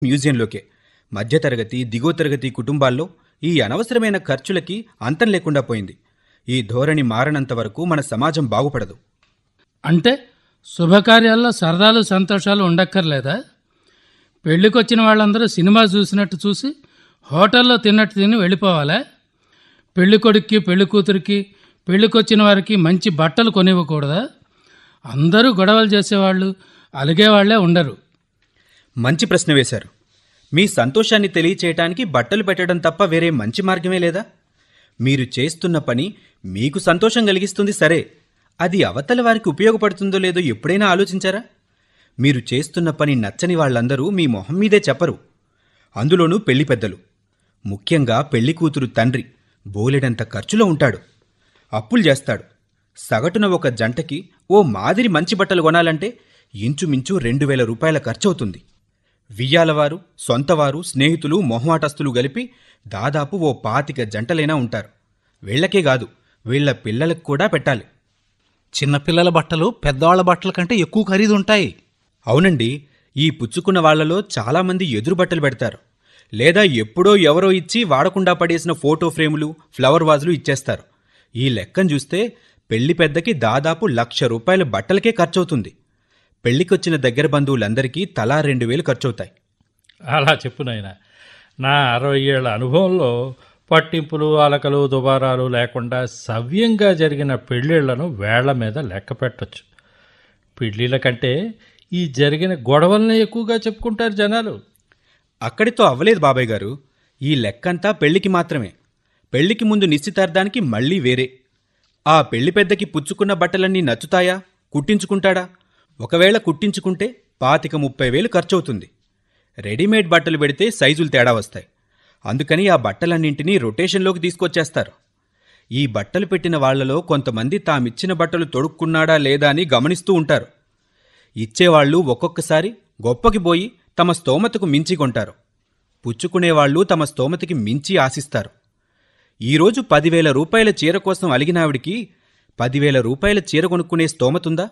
మ్యూజియంలోకే మధ్యతరగతి దిగువ తరగతి కుటుంబాల్లో ఈ అనవసరమైన ఖర్చులకి అంతం లేకుండా పోయింది ఈ ధోరణి మారనంత వరకు మన సమాజం బాగుపడదు అంటే శుభకార్యాల్లో సరదాలు సంతోషాలు ఉండక్కర్లేదా పెళ్ళికొచ్చిన వాళ్ళందరూ సినిమా చూసినట్టు చూసి హోటల్లో తిన్నట్టు తిని వెళ్ళిపోవాలా పెళ్లి కొడుక్కి పెళ్లి కూతురికి పెళ్ళికొచ్చిన వారికి మంచి బట్టలు కొనివ్వకూడదా అందరూ గొడవలు చేసేవాళ్ళు అలిగేవాళ్లే ఉండరు మంచి ప్రశ్న వేశారు మీ సంతోషాన్ని తెలియచేయటానికి బట్టలు పెట్టడం తప్ప వేరే మంచి మార్గమే లేదా మీరు చేస్తున్న పని మీకు సంతోషం కలిగిస్తుంది సరే అది అవతల వారికి ఉపయోగపడుతుందో లేదో ఎప్పుడైనా ఆలోచించారా మీరు చేస్తున్న పని నచ్చని వాళ్ళందరూ మీ మొహం మీదే చెప్పరు అందులోనూ పెళ్లి పెద్దలు ముఖ్యంగా పెళ్లి కూతురు తండ్రి బోలెడంత ఖర్చులో ఉంటాడు అప్పులు చేస్తాడు సగటున ఒక జంటకి ఓ మాదిరి మంచి బట్టలు కొనాలంటే ఇంచుమించు రెండు వేల రూపాయల ఖర్చవుతుంది వియ్యాలవారు సొంతవారు స్నేహితులు మొహమాటస్తులు కలిపి దాదాపు ఓ పాతిక జంటలైనా ఉంటారు వీళ్లకే కాదు వీళ్ల పిల్లలకు కూడా పెట్టాలి చిన్నపిల్లల బట్టలు పెద్దవాళ్ల బట్టల కంటే ఎక్కువ ఖరీదు ఉంటాయి అవునండి ఈ పుచ్చుకున్న వాళ్లలో చాలామంది ఎదురు బట్టలు పెడతారు లేదా ఎప్పుడో ఎవరో ఇచ్చి వాడకుండా పడేసిన ఫోటో ఫ్రేములు ఫ్లవర్ వాజులు ఇచ్చేస్తారు ఈ లెక్కను చూస్తే పెళ్లి పెద్దకి దాదాపు లక్ష రూపాయల బట్టలకే ఖర్చవుతుంది పెళ్లికొచ్చిన దగ్గర బంధువులందరికీ తలా రెండు వేలు ఖర్చవుతాయి అలా చెప్పు నాయన నా అరవై ఏళ్ల అనుభవంలో పట్టింపులు అలకలు దుబారాలు లేకుండా సవ్యంగా జరిగిన పెళ్ళిళ్లను వేళ్ల మీద లెక్క పెట్టొచ్చు పెళ్ళిళ్ళ కంటే ఈ జరిగిన గొడవలనే ఎక్కువగా చెప్పుకుంటారు జనాలు అక్కడితో అవ్వలేదు బాబాయ్ గారు ఈ లెక్కంతా పెళ్లికి మాత్రమే పెళ్లికి ముందు నిశ్చితార్థానికి మళ్ళీ వేరే ఆ పెళ్లి పెద్దకి పుచ్చుకున్న బట్టలన్నీ నచ్చుతాయా కుట్టించుకుంటాడా ఒకవేళ కుట్టించుకుంటే పాతిక ముప్పై వేలు ఖర్చవుతుంది రెడీమేడ్ బట్టలు పెడితే సైజులు తేడా వస్తాయి అందుకని ఆ బట్టలన్నింటినీ రొటేషన్లోకి తీసుకొచ్చేస్తారు ఈ బట్టలు పెట్టిన వాళ్లలో కొంతమంది తామిచ్చిన బట్టలు తొడుక్కున్నాడా లేదా అని గమనిస్తూ ఉంటారు ఇచ్చేవాళ్లు ఒక్కొక్కసారి గొప్పకి పోయి తమ స్తోమతకు మించి కొంటారు పుచ్చుకునేవాళ్లు తమ స్తోమతకి మించి ఆశిస్తారు ఈరోజు పదివేల రూపాయల చీర కోసం అలిగినావిడికి పదివేల రూపాయల చీర కొనుక్కునే స్తోమతుందా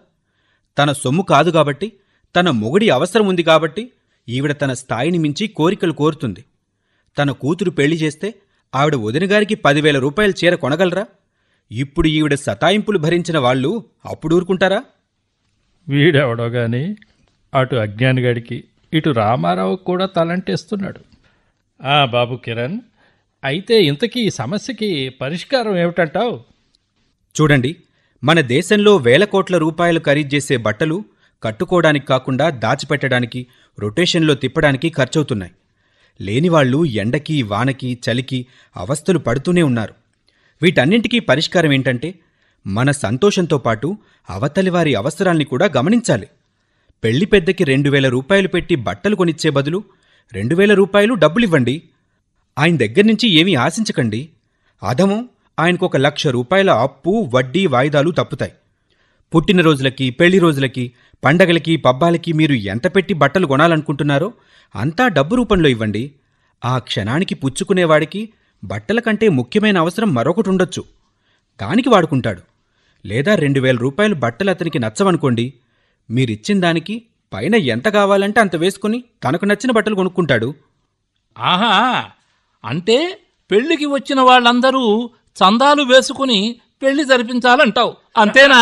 తన సొమ్ము కాదు కాబట్టి తన మొగుడి అవసరం ఉంది కాబట్టి ఈవిడ తన స్థాయిని మించి కోరికలు కోరుతుంది తన కూతురు పెళ్లి చేస్తే ఆవిడ వదినగారికి పదివేల రూపాయల చీర కొనగలరా ఇప్పుడు ఈవిడ సతాయింపులు భరించిన వాళ్ళు అప్పుడు ఊరుకుంటారా వీడెవడో గాని అటు అజ్ఞానిగాడికి ఇటు రామారావు కూడా తలంటేస్తున్నాడు ఆ బాబు కిరణ్ అయితే ఇంతకీ ఈ సమస్యకి పరిష్కారం ఏమిటంటావు చూడండి మన దేశంలో వేల కోట్ల రూపాయలు ఖరీదు చేసే బట్టలు కట్టుకోవడానికి కాకుండా దాచిపెట్టడానికి రొటేషన్లో తిప్పడానికి ఖర్చవుతున్నాయి లేనివాళ్లు ఎండకి వానకి చలికి అవస్థలు పడుతూనే ఉన్నారు వీటన్నింటికీ పరిష్కారం ఏంటంటే మన సంతోషంతో పాటు అవతలి వారి అవసరాల్ని కూడా గమనించాలి పెళ్లి పెద్దకి రెండు వేల రూపాయలు పెట్టి బట్టలు కొనిచ్చే బదులు రెండు వేల రూపాయలు డబ్బులివ్వండి ఆయన దగ్గర నుంచి ఏమీ ఆశించకండి అదము ఆయనకు ఒక లక్ష రూపాయల అప్పు వడ్డీ వాయిదాలు తప్పుతాయి పుట్టినరోజులకి పెళ్లి రోజులకి పండగలకి పబ్బాలకి మీరు ఎంత పెట్టి బట్టలు కొనాలనుకుంటున్నారో అంతా డబ్బు రూపంలో ఇవ్వండి ఆ క్షణానికి పుచ్చుకునేవాడికి బట్టల కంటే ముఖ్యమైన అవసరం మరొకటి ఉండొచ్చు దానికి వాడుకుంటాడు లేదా రెండు వేల రూపాయలు బట్టలు అతనికి నచ్చవనుకోండి మీరిచ్చిన దానికి పైన ఎంత కావాలంటే అంత వేసుకుని తనకు నచ్చిన బట్టలు కొనుక్కుంటాడు ఆహా అంటే పెళ్లికి వచ్చిన వాళ్ళందరూ చందాలు వేసుకుని పెళ్లి జరిపించాలంటావు అంతేనా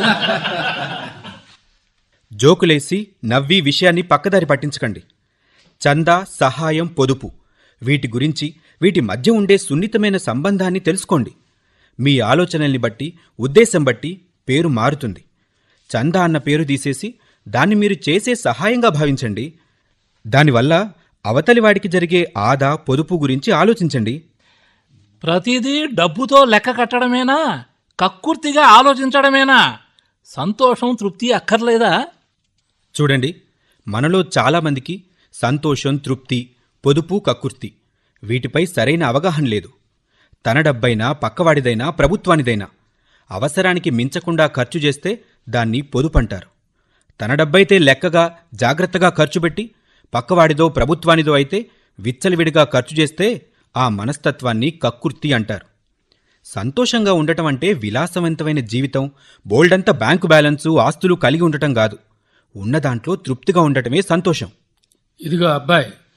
జోకులేసి నవ్వి విషయాన్ని పక్కదారి పట్టించకండి చందా సహాయం పొదుపు వీటి గురించి వీటి మధ్య ఉండే సున్నితమైన సంబంధాన్ని తెలుసుకోండి మీ ఆలోచనల్ని బట్టి ఉద్దేశం బట్టి పేరు మారుతుంది చందా అన్న పేరు తీసేసి దాన్ని మీరు చేసే సహాయంగా భావించండి దానివల్ల అవతలి వాడికి జరిగే ఆదా పొదుపు గురించి ఆలోచించండి ప్రతిదీ డబ్బుతో లెక్క కట్టడమేనా కక్కుర్తిగా ఆలోచించడమేనా సంతోషం తృప్తి అక్కర్లేదా చూడండి మనలో చాలామందికి సంతోషం తృప్తి పొదుపు కక్కుర్తి వీటిపై సరైన అవగాహన లేదు తన డబ్బైనా పక్కవాడిదైనా ప్రభుత్వానిదైనా అవసరానికి మించకుండా ఖర్చు చేస్తే దాన్ని పొదుపంటారు తన డబ్బైతే లెక్కగా జాగ్రత్తగా ఖర్చుపెట్టి పక్కవాడిదో ప్రభుత్వానిదో అయితే విచ్చలవిడిగా ఖర్చు చేస్తే ఆ మనస్తత్వాన్ని కక్కుర్తి అంటారు సంతోషంగా ఉండటం అంటే విలాసవంతమైన జీవితం బోల్డంత బ్యాంకు బ్యాలెన్సు ఆస్తులు కలిగి ఉండటం కాదు ఉన్న దాంట్లో తృప్తిగా ఉండటమే సంతోషం ఇదిగో అబ్బాయి